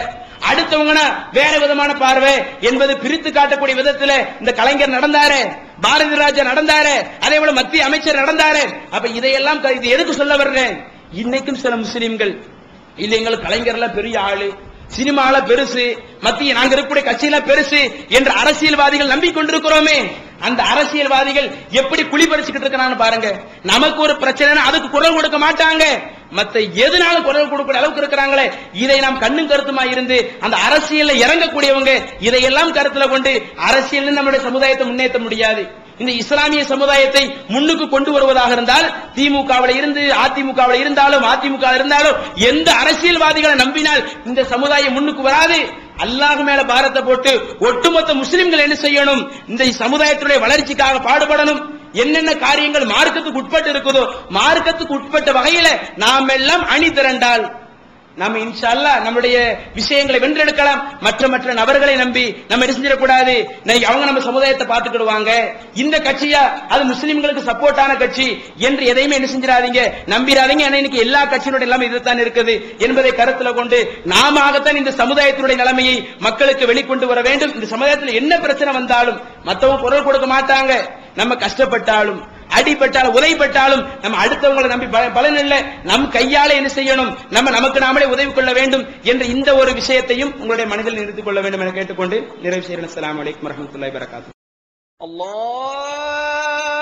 Speaker 2: அடுத்தவங்கனா வேற விதமான பார்வை என்பது பிரித்து காட்டக்கூடிய விதத்துல இந்த கலைஞர் நடந்தாரு பாரதி ராஜா நடந்தாரு அதே போல மத்திய அமைச்சர் நடந்தாரு அப்ப இதையெல்லாம் க- இது எதுக்கு சொல்ல வர்றேன் இன்னைக்கும் சில முஸ்லிம்கள் இல்ல எங்களுக்கு கலைஞர்லாம் பெரிய ஆளு சினிமால பெருசு மத்திய நாங்க இருக்கக்கூடிய கட்சியில பெருசு என்ற அரசியல்வாதிகள் நம்பிக்கொண்டிருக்கிறோமே அந்த அரசியல்வாதிகள் எப்படி குழி பறிச்சுக்கிட்டு இருக்கிறான்னு பாருங்க நமக்கு ஒரு பிரச்சனை அதுக்கு குரல் கொடுக்க மாட்டாங்க மத்த எதுனாலும் குரல் கொடுக்கிற அளவுக்கு இருக்கிறாங்களே இதை நாம் கண்ணும் கருத்துமா இருந்து அந்த அரசியல்ல இறங்கக்கூடியவங்க இதையெல்லாம் கருத்துல கொண்டு அரசியல் நம்முடைய சமுதாயத்தை முன்னேற்ற முடியாது இந்த இஸ்லாமிய சமுதாயத்தை முன்னுக்கு கொண்டு வருவதாக இருந்தால் திமுகவில் இருந்து அதிமுகவில் இருந்தாலும் அதிமுக இருந்தாலும் எந்த அரசியல்வாதிகளை நம்பினால் இந்த சமுதாயம் முன்னுக்கு வராது அல்லாஹ் மேல பாரத்தை போட்டு ஒட்டுமொத்த முஸ்லிம்கள் என்ன செய்யணும் இந்த சமுதாயத்துடைய வளர்ச்சிக்காக பாடுபடணும் என்னென்ன காரியங்கள் மார்க்கத்துக்கு உட்பட்டு இருக்குதோ மார்க்கத்துக்கு உட்பட்ட வகையில நாம் எல்லாம் அணி திரண்டால் நம்ம இன்ஷா அல்லாஹ் நம்முடைய விஷயங்களை வென்றெடுக்கலாம் மற்ற மற்ற நபர்களை நம்பி நம்ம என்ன செஞ்சிடக்கூடாது இன்னைக்கு அவங்க நம்ம சமுதாயத்தை பார்த்துக்கிடுவாங்க இந்த கட்சியா அது முஸ்லிம்களுக்கு சப்போர்ட்டான கட்சி என்று எதையுமே என்ன செஞ்சிடாதீங்க நம்பிடாதீங்க ஏன்னா இன்னைக்கு எல்லா கட்சியினுடைய எல்லாமே இதுதான் இருக்குது என்பதை கருத்துல கொண்டு நாம இந்த சமுதாயத்தினுடைய நிலைமையை மக்களுக்கு வெளிக்கொண்டு வர வேண்டும் இந்த சமுதாயத்தில் என்ன பிரச்சனை வந்தாலும் மத்தவங்க குரல் கொடுக்க மாட்டாங்க நம்ம கஷ்டப்பட்டாலும் அடிபட்டாலும் உதைப்பட்டாலும் நம்ம அடுத்தவங்களை நம்பி பல- பலன் இல்லை நம் கையால என்ன செய்யணும் நம்ம நமக்கு நாமளே உதவி கொள்ள வேண்டும் என்ற இந்த ஒரு விஷயத்தையும் உங்களுடைய மனதில் நிறுத்திக் கொள்ள வேண்டும் என கேட்டுக்கொண்டு நிறைவு செய்கிறேன் அஸ்ஸலாமு அலைக்கும் வரஹ்மத்துல்லாஹி வரகாத்து
Speaker 3: الله